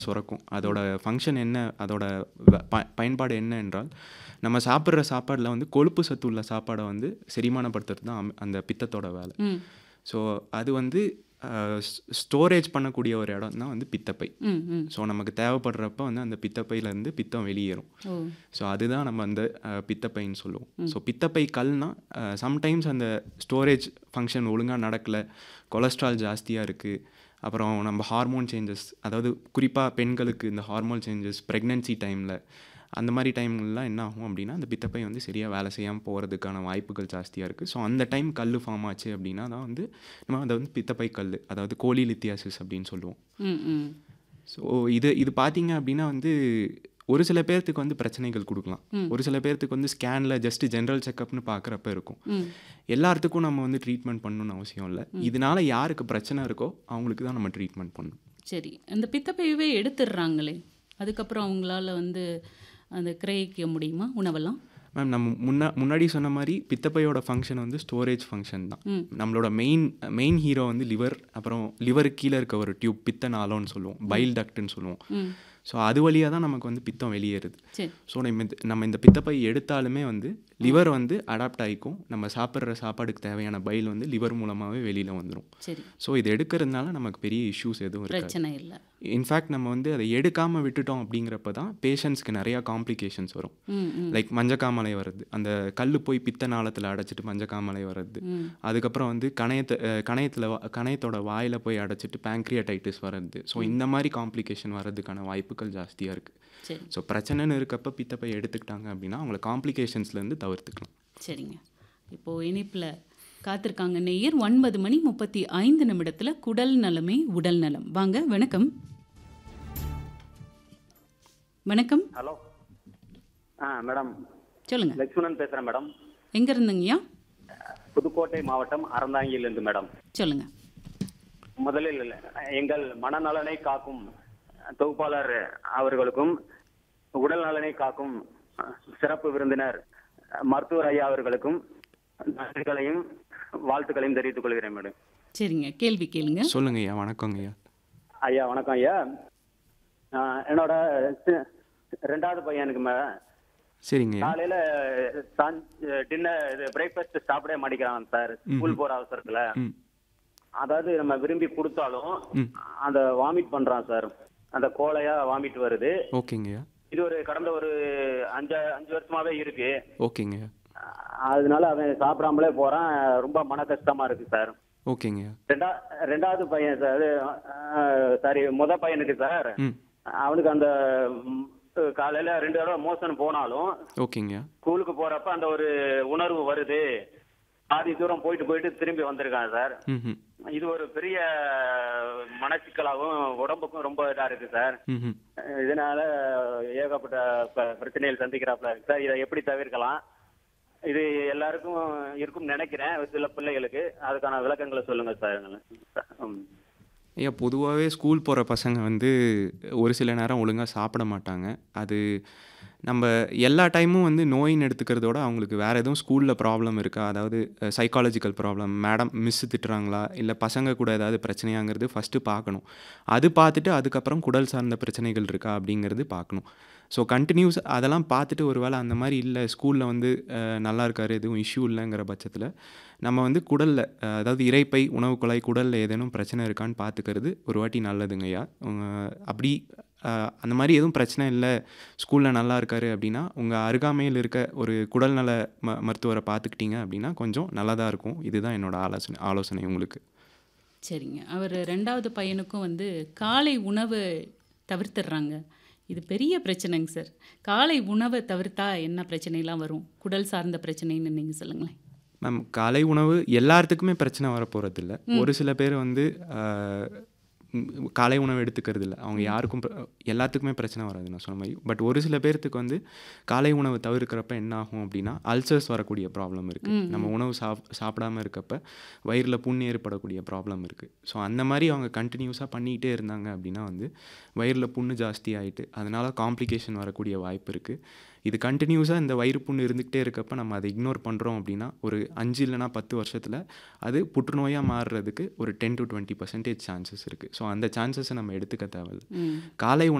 சுரக்கும் அதோட ஃபங்க்ஷன் என்ன அதோட வ- ப பயன்பாடு என்ன என்றால் நம்ம சாப்பிட்ற சாப்பாடில் வந்து கொழுப்பு சத்து உள்ள சாப்பாடை வந்து செரிமானப்படுத்துறது தான் அம்- அந்த பித்தத்தோட வேலை ம் ஸோ அது வந்து ஸ்டோரேஜ் பண்ணக்கூடிய ஒரு இடம் தான் வந்து பித்தப்பை ம் ம் ஸோ நமக்கு தேவைப்படுறப்ப வந்து அந்த பித்தப்பையிலேருந்து பித்தம் வெளியேறும் ஓ ஸோ அதுதான் நம்ம அந்த அஹ், பித்தப்பைன்னு சொல்லுவோம் ஸோ பித்தப்பை கல்னா சம்டைம்ஸ் அந்த ஸ்டோரேஜ் ஃபங்க்ஷன் ஒழுங்காக நடக்கலை கொலஸ்ட்ரால் ஜாஸ்தியாக இருக்குது அப்புறம் நம்ம ஹார்மோன் சேஞ்சஸ் அதாவது குறிப்பாக பெண்களுக்கு இந்த ஹார்மோன் சேஞ்சஸ் ப்ரெக்னென்சி டைமில் அந்த மாதிரி டைம்லலாம் என்ன ஆகும் அப்படின்னா அந்த பித்தப்பை வந்து சரியாக வேலை செய்யாமல் போகிறதுக்கான வாய்ப்புகள் ஜாஸ்தியாக இருக்குது ஸோ அந்த டைம் கல் ஃபார்ம் ஆச்சு அப்படின்னா தான் வந்து நம்ம அதை வந்து பித்தப்பை கல் அதாவது கோலி லித்தியாசிஸ் அப்படின்னு சொல்லுவோம் ம் ம் ஸோ இது இது பார்த்தீங்க அப்படின்னா வந்து ஒரு சில பேர்த்துக்கு வந்து பிரச்சனைகள் கொடுக்கலாம் ஒரு சில பேர்த்துக்கு வந்து ஸ்கேனில் ஜஸ்ட் ஜென்ரல் செக்கப்னு பார்க்குறப்ப இருக்கும் ம் எல்லாத்துக்கும் நம்ம வந்து ட்ரீட்மெண்ட் பண்ணணும்னு அவசியம் இல்லை இதனால யாருக்கு பிரச்சனை இருக்கோ அவங்களுக்கு தான் நம்ம ட்ரீட்மெண்ட் பண்ணணும் சரி அந்த பித்தப்பையவே எடுத்துடுறாங்களே அதுக்கப்புறம் அவங்களால வந்து அந்த கிரகிக்க முடியுமா உணவெல்லாம் மேம் நம்ம முன்னா முன்னாடி சொன்ன மாதிரி பித்தப்பையோட ஃபங்க்ஷன் வந்து ஸ்டோரேஜ் ஃபங்க்ஷன் தான் நம்மளோட மெயின் மெயின் ஹீரோ வந்து லிவர் அப்புறம் லிவருக்கு கீழே இருக்க ஒரு டியூப் பித்த நாளம்னு சொல்லுவோம் பைல் டக்ட்னு சொல்லுவோம் ம் ஸோ அது வழியாக தான் நமக்கு வந்து பித்தம் வெளியேறுது சரி ஸோ நம்ம இந்த நம்ம இந்த பித்தப்பை எடுத்தாலுமே வந்து லிவர் வந்து அடாப்ட் ஆகிக்கும் நம்ம சாப்பிட்ற சாப்பாடுக்கு தேவையான பைல் வந்து லிவர் மூலமாகவே வெளியில் வந்துடும் சரி ஸோ இது எடுக்கிறதுனால நமக்கு பெரிய இஷ்யூஸ் எதுவும் இருக்காது பிரச்சனை இல்லை இன்ஃபேக்ட் நம்ம வந்து அதை எடுக்காமல் விட்டுட்டோம் அப்படிங்கிறப்ப தான் பேஷண்ட்ஸ்க்கு நிறையா காம்ப்ளிகேஷன்ஸ் வரும் ம் ம் லைக் மஞ்சக்காமலை வருது அந்த கல் போய் பித்த நாளத்தில் அடைச்சிட்டு மஞ்சக்காமலை வருது ம் அதுக்கப்புறம் வந்து கணையத்தை அஹ், கணையத்தில் வா- கணையத்தோட வாயில் போய் அடைச்சிட்டு பேங்க்ரியாடைட்டிஸ் வருது ஸோ இந்த மாதிரி காம்ப்ளிகேஷன் வர்றதுக்கான வாய்ப்புகள் ஜாஸ்தியாக இருக்குது சரி ஸோ பிரச்சனைன்னு இருக்கப்ப பித்தப்பை எடுத்துக்கிட்டாங்க அப்படின்னா அவங்கள காம்ப்ளிகேஷன்ஸ்லேருந்து தவிர்த்துக்கலாம் சரிங்க இப்போது இனிப்பில் காத்திருக்காங்க நேயர் ஒன்பது மணி முப்பத்தி ஐந்து நிமிடத்தில் குடல் நலமே உடல் நலம் வாங்க வணக்கம் வணக்கம் ஹலோ ஆ மேடம் சொல்லுங்க லக்ஷ்மணன் பேசுகிறேன் மேடம் எங்க இருந்துங்கய்யா புதுக்கோட்டை மாவட்டம் அறந்தாங்கியிலிருந்து மேடம் சொல்லுங்க முதலில் எங்கள் மனநலனை காக்கும் தொகுப்பாளர் அவர்களுக்கும் உடல் நலனை காக்கும் சிறப்பு விருந்தினர் மருத்துவர் ஐயா அவர்களுக்கும் நன்றிகளையும் வாழ்த்துக்களையும் தெரிவித்துக் கொள்கிறேன் மேடம் சரிங்க கேள்வி கேளுங்க சொல்லுங்க ஐயா வணக்கங்க ஐயா ஐயா வணக்கம் ஐயா ஆ, என்னோட சி- ரெண்டாவது பையனுக்கு மே சரிங்க ஐயா காலையில டின்னர் இது பிரேக்ஃபாஸ்ட் சாப்பிடவே மாட்டேங்கிறான் சார் ஸ்கூல் போற அவசரத்துல ம் அதாவது நம்ம விரும்பி கொடுத்தாலும் அந்த வாமிட் பண்றான் சார் அந்த கோலையா வாமிட் வருது ஓகேங்க ஐயா இது ஒரு கடந்த ஒரு அஞ்சு அஞ்சு வருஷமாவே இருக்கு ஓகேங்க ஐயா அதனால அவன் சாப்பிடாமலே போறான் ரொம்ப மன கஷ்டமா இருக்கு சார் ஓகேங்க ஐயா ரெண்டா ரெண்டாவது பையன் சார் சாரி முத பையனுக்கு சார் ம் அவனுக்கு அந்த ம், காலையில ரெண்டு தடவை மோசன் போனாலும் ஓகேங்க ஐயா ஸ்கூலுக்கு போறப்ப அந்த ஒரு உணர்வு வருது பாதி தூரம் போயிட்டு போயிட்டு திரும்பி வந்திருக்கான் சார் ம் ம் இது ஒரு பெரிய மனச்சிக்கலாகவும் உடம்புக்கும் ரொம்ப இதா இருக்கு சார் ம் ம் இதனால ஏகப்பட்ட ப- பிரச்சனைகள் சந்திக்கிறாப்ல இருக்கு சார் இதை எப்படி தவிர்க்கலாம் இது எல்லாருக்கும் இருக்கும்னு நினைக்கிறேன் சில பிள்ளைகளுக்கு அதுக்கான விளக்கங்களை சொல்லுங்க சார் ம். ஐயா பொதுவாகவே ஸ்கூல் போகிற பசங்க வந்து ஒரு சில நேரம் ஒழுங்காக சாப்பிட மாட்டாங்க அது நம்ம எல்லா டைமும் வந்து நோயின்னு எடுத்துக்கிறதோட அவங்களுக்கு வேறு எதுவும் ஸ்கூலில் ப்ராப்ளம் இருக்கா அதாவது சைக்காலஜிக்கல் ப்ராப்ளம் மேடம் மிஸ் திட்டுறாங்களா இல்லை பசங்க கூட ஏதாவது பிரச்சனையாங்கிறது ஃபஸ்ட்டு பார்க்கணும் அது பார்த்துட்டு அதுக்கப்புறம் குடல் சார்ந்த பிரச்சனைகள் இருக்கா அப்படிங்கிறது பார்க்கணும் ஸோ கண்டினியூஸ் அதெல்லாம் பார்த்துட்டு ஒரு வேளை அந்த மாதிரி இல்லை ஸ்கூலில் வந்து அஹ், நல்லா இருக்காரு எதுவும் இஷ்யூ இல்லைங்கிற பட்சத்தில் நம்ம வந்து குடலில் அதாவது இரைப்பை உணவு குழாய் குடலில் ஏதேனும் பிரச்சனை இருக்கான்னு பார்த்துக்கிறது ஒரு வாட்டி நல்லதுங்கய்யா உங்க அப்படி அஹ், அந்த மாதிரி எதுவும் பிரச்சனை இல்லை ஸ்கூலில் நல்லா இருக்காரு அப்படின்னா உங்கள் அருகாமையில் இருக்க ஒரு குடல்நல ம மருத்துவரை பார்த்துக்கிட்டீங்க அப்படின்னா கொஞ்சம் நல்லதாக இருக்கும் இதுதான் என்னோட ஆலோசனை ஆலோசனை உங்களுக்கு சரிங்க அவர் ரெண்டாவது பையனுக்கும் வந்து காலை உணவு தவிர்த்துடுறாங்க இது பெரிய பிரச்சனைங்க சார் காலை உணவை தவிர்த்தா என்ன பிரச்சனைலாம் வரும் குடல் சார்ந்த பிரச்சனைன்னு நீங்கள் சொல்லுங்களேன் மேம் காலை உணவு எல்லாத்துக்குமே பிரச்சனை வரப்போகிறது இல்லை ஒரு சில பேர் வந்து ஆஹ், ம், காலை உணவு எடுத்துக்கிறது இல்லை அவங்க யாருக்கும் பிர- எல்லாத்துக்குமே பிரச்சனை வராது நான் சொன்ன மாதிரி பட் ஒரு சில பேர்த்துக்கு வந்து காலை உணவு தவிர்க்கிறப்ப என்ன ஆகும் அப்படின்னா அல்சர்ஸ் வரக்கூடிய ப்ராப்ளம் இருக்குது நம்ம உணவு சாப் சாப்பிடாம இருக்கப்ப வயிறில் புண் ஏற்படக்கூடிய ப்ராப்ளம் இருக்குது ஸோ அந்த மாதிரி அவங்க கண்டினியூஸாக பண்ணிக்கிட்டே இருந்தாங்க அப்படின்னா வந்து வயிறில் புண்ணு ஜாஸ்தி ஆகிட்டு அதனால் காம்ப்ளிகேஷன் வரக்கூடிய வாய்ப்பு இருக்குது இது கண்டினியூஸாக இந்த வயிறு புண்ணு இருந்துக்கிட்டே இருக்கப்ப நம்ம அதை இக்னோர் பண்ணுறோம் அப்படின்னா ஒரு அஞ்சு இல்லைனா பத்து வருஷத்தில் அது புற்றுநோயாக மாறுறதுக்கு ஒரு ten to twenty percentage chances இருக்குது ஸோ அந்த சான்சஸை நம்ம எடுத்துக்க தேவையில்ல ம் காலை